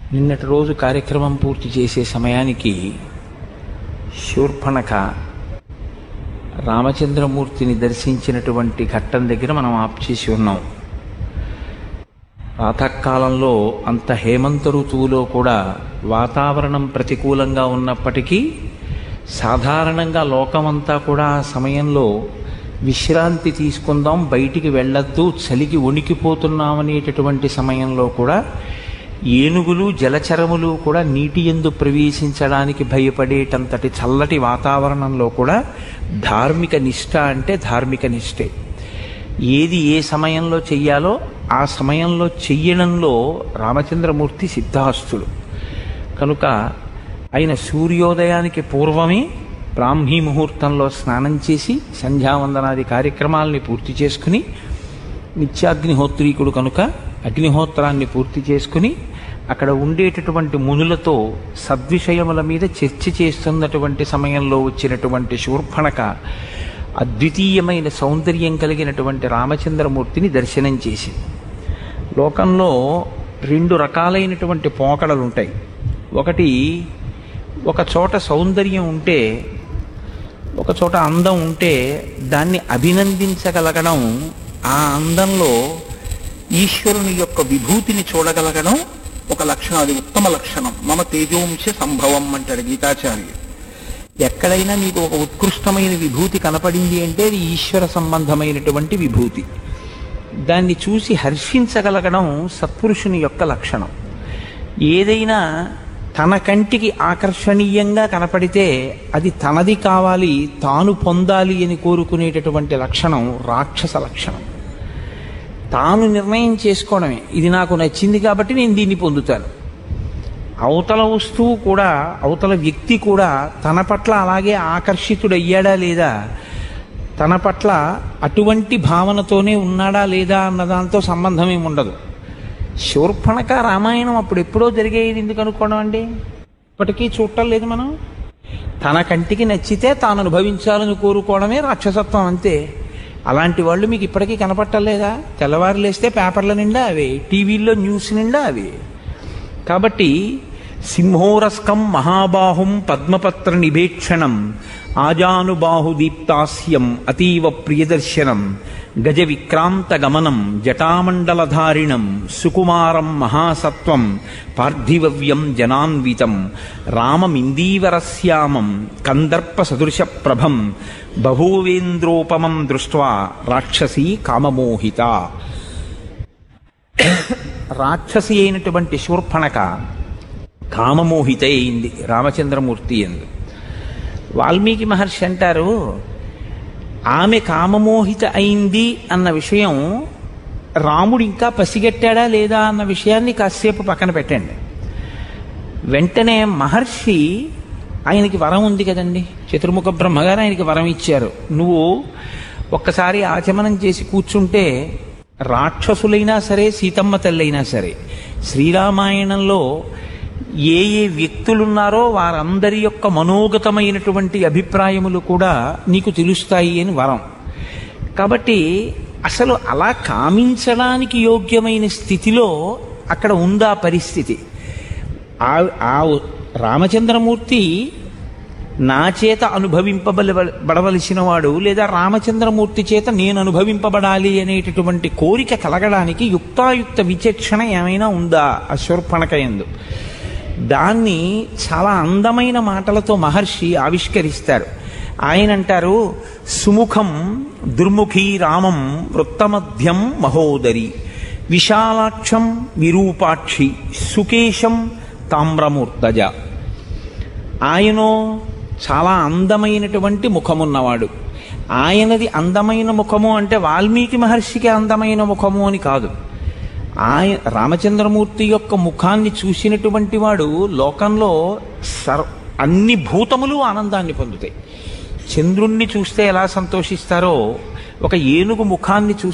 నిన్నటి రోజు కార్యక్రమం పూర్తి చేసే సమయానికి శూర్పణఖ రామచంద్రమూర్తిని దర్శించినటువంటి ఘట్టం దగ్గర మనం ఆప్ చేసి ఉన్నాం ప్రాతకాలంలో అంత హేమంత ఋతువులో కూడా వాతావరణం ప్రతికూలంగా ఉన్నప్పటికీ సాధారణంగా లోకమంతా కూడా ఆ సమయంలో విశ్రాంతి తీసుకుందాం బయటికి వెళ్ళొద్దు చలికి వణికిపోతున్నామనేటటువంటి సమయంలో కూడా ఏనుగులు జలచరములు కూడా నీటి ఎందు ప్రవేశించడానికి భయపడేటంతటి చల్లటి వాతావరణంలో కూడా ధార్మిక నిష్ఠ అంటే ధార్మిక నిష్ఠే ఏది ఏ సమయంలో చెయ్యాలో ఆ సమయంలో చెయ్యడంలో రామచంద్రమూర్తి సిద్ధాస్తుడు కనుక ఆయన సూర్యోదయానికి పూర్వమే బ్రాహ్మీ ముహూర్తంలో స్నానం చేసి సంధ్యావందనాది కార్యక్రమాలని పూర్తి చేసుకుని నిత్యాగ్నిహోత్రీకుడు కనుక అగ్నిహోత్రాన్ని పూర్తి చేసుకుని అక్కడ ఉండేటటువంటి మునులతో సద్విషయముల మీద చర్చ చేస్తున్నటువంటి సమయంలో వచ్చినటువంటి శూర్పణక అద్వితీయమైన సౌందర్యం కలిగినటువంటి రామచంద్రమూర్తిని దర్శనం చేసి లోకంలో రెండు రకాలైనటువంటి పోకడలు ఉంటాయి ఒకటి ఒక చోట సౌందర్యం ఉంటే ఒక చోట అందం ఉంటే దాన్ని అభినందించగలగడం ఆ అందంలో ఈశ్వరుని యొక్క విభూతిని చూడగలగడం ఒక లక్షణం అది ఉత్తమ లక్షణం మమ తేజోంశ సంభవం అంటాడు గీతాచార్యుడు ఎక్కడైనా మీకు ఒక ఉత్కృష్టమైన విభూతి కనపడింది అంటే అది ఈశ్వర సంబంధమైనటువంటి విభూతి దాన్ని చూసి హర్షించగలగడం సత్పురుషుని యొక్క లక్షణం ఏదైనా తన కంటికి ఆకర్షణీయంగా కనపడితే అది తనది కావాలి తాను పొందాలి అని కోరుకునేటటువంటి లక్షణం రాక్షస లక్షణం తాను నిర్ణయం చేసుకోవడమే ఇది నాకు నచ్చింది కాబట్టి నేను దీన్ని పొందుతాను అవతల వస్తువు కూడా అవతల వ్యక్తి కూడా తన పట్ల అలాగే ఆకర్షితుడయ్యాడా లేదా తన పట్ల అటువంటి భావనతోనే ఉన్నాడా లేదా అన్న దాంతో సంబంధం ఏమి ఉండదు శూర్పణక రామాయణం అప్పుడు ఎప్పుడో జరిగేది ఎందుకు అనుకోవడం అండి ఇప్పటికీ చూడటం లేదు మనం తన కంటికి నచ్చితే తాను అనుభవించాలని కోరుకోవడమే రాక్షసత్వం అంతే అలాంటి వాళ్ళు మీకు ఇప్పటికీ కనపట్టలేదా తెల్లవారు లేస్తే పేపర్ల నిండా అవే టీవీల్లో న్యూస్ నిండా అవే కాబట్టి సింహోరస్కం మహాబాహుం పద్మపత్ర నిభేక్షణం ఆజానుబాహుదీప్తాస్యం అతీవ ప్రియదర్శనం గజ విక్రాంత గమనం జటామండలధారిణం సుకుమారం మహాసత్వం పార్థివవ్యం జనాన్వితం రామమిందీవరశ్యామం కందర్ప సదృశ ప్రభం బభూవేంద్రోపమం దృష్ట్వా రాక్షసీ కామమోహిత రాక్షసి అయినటువంటి శూర్పణక కామమోహిత అయింది రామచంద్రమూర్తి ఎందు వాల్మీకి మహర్షి అంటారు ఆమె కామమోహిత అయింది అన్న విషయం రాముడు ఇంకా పసిగట్టాడా లేదా అన్న విషయాన్ని కాసేపు పక్కన పెట్టండి వెంటనే మహర్షి ఆయనకి వరం ఉంది కదండి చతుర్ముఖ బ్రహ్మగారు ఆయనకి వరం ఇచ్చారు నువ్వు ఒక్కసారి ఆచమనం చేసి కూర్చుంటే రాక్షసులైనా సరే సీతమ్మ తల్లైనా సరే శ్రీరామాయణంలో ఏ ఏ వ్యక్తులున్నారో వారందరి యొక్క మనోగతమైనటువంటి అభిప్రాయములు కూడా నీకు తెలుస్తాయి అని వరం కాబట్టి అసలు అలా కామించడానికి యోగ్యమైన స్థితిలో అక్కడ ఉందా పరిస్థితి ఆ ఆ రామచంద్రమూర్తి నా చేత అనుభవింపబల బడవలసిన వాడు లేదా రామచంద్రమూర్తి చేత నేను అనుభవింపబడాలి అనేటటువంటి కోరిక కలగడానికి యుక్తాయుక్త విచక్షణ ఏమైనా ఉందా ఆ శూర్పణక ఎందు దాన్ని చాలా అందమైన మాటలతో మహర్షి ఆవిష్కరిస్తారు ఆయన అంటారు సుముఖం దుర్ముఖీ రామం వృత్తమధ్యం మహోదరి విశాలాక్షం విరూపాక్షి సుకేశం తామ్రమూర్తజ ఆయనో చాలా అందమైనటువంటి ముఖమున్నవాడు ఆయనది అందమైన ముఖము అంటే వాల్మీకి మహర్షికి అందమైన ముఖము అని కాదు ఆయన రామచంద్రమూర్తి యొక్క ముఖాన్ని చూసినటువంటి వాడు లోకంలో సర్ అన్ని భూతములు ఆనందాన్ని పొందుతాయి చంద్రుణ్ణి చూస్తే ఎలా సంతోషిస్తారో ఒక ఏనుగు ముఖాన్ని చూస్తే